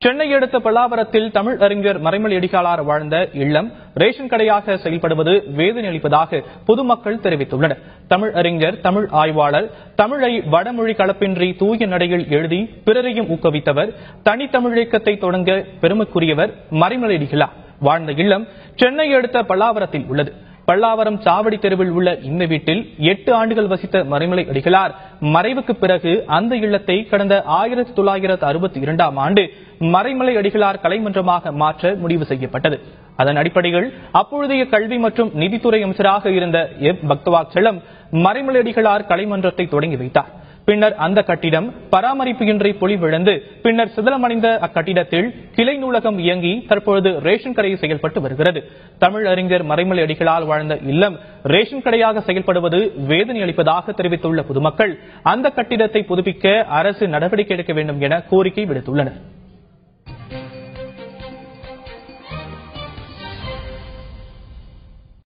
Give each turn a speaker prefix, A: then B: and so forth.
A: சென்னை அடுத்த பல்லாவரத்தில் தமிழ் அறிஞர் மறைமலை அடிகளார் வாழ்ந்த இல்லம் ரேஷன் கடையாக செயல்படுவது வேதனை அளிப்பதாக பொதுமக்கள் தெரிவித்துள்ளனர் தமிழ் அறிஞர் தமிழ் ஆய்வாளர் தமிழை வடமொழி கலப்பின்றி தூய நடையில் எழுதி பிறரையும் ஊக்குவித்தவர் தனித்தமிழ் இயக்கத்தை தொடங்க பெருமைக்குரியவர் மறைமலை அடிகளார் வாழ்ந்த இல்லம் சென்னை அடுத்த பல்லாவரத்தில் உள்ளது பல்லாவரம் சாவடி தெருவில் உள்ள இந்த வீட்டில் எட்டு ஆண்டுகள் வசித்த மறைமலை அடிகளார் மறைவுக்கு பிறகு அந்த இல்லத்தை கடந்த ஆயிரத்தி தொள்ளாயிரத்து அறுபத்தி இரண்டாம் ஆண்டு மறைமலை அடிகளார் கலைமன்றமாக மாற்ற முடிவு செய்யப்பட்டது அதன் அடிப்படையில் அப்பொழுதைய கல்வி மற்றும் நிதித்துறை அமைச்சராக இருந்த எப் பக்தவாச்சலம் மறைமலை அடிகளார் கலைமன்றத்தை தொடங்கி வைத்தார் பின்னர் அந்த கட்டிடம் பராமரிப்பு இன்றி பொலிவிழந்து பின்னர் சிதலமடைந்த அக்கட்டிடத்தில் கிளை நூலகம் இயங்கி தற்பொழுது ரேஷன் கடை செயல்பட்டு வருகிறது தமிழ் அறிஞர் மறைமலை அடிகளால் வாழ்ந்த இல்லம் ரேஷன் கடையாக செயல்படுவது வேதனை அளிப்பதாக தெரிவித்துள்ள பொதுமக்கள் அந்த கட்டிடத்தை புதுப்பிக்க அரசு நடவடிக்கை எடுக்க வேண்டும் என கோரிக்கை விடுத்துள்ளனர்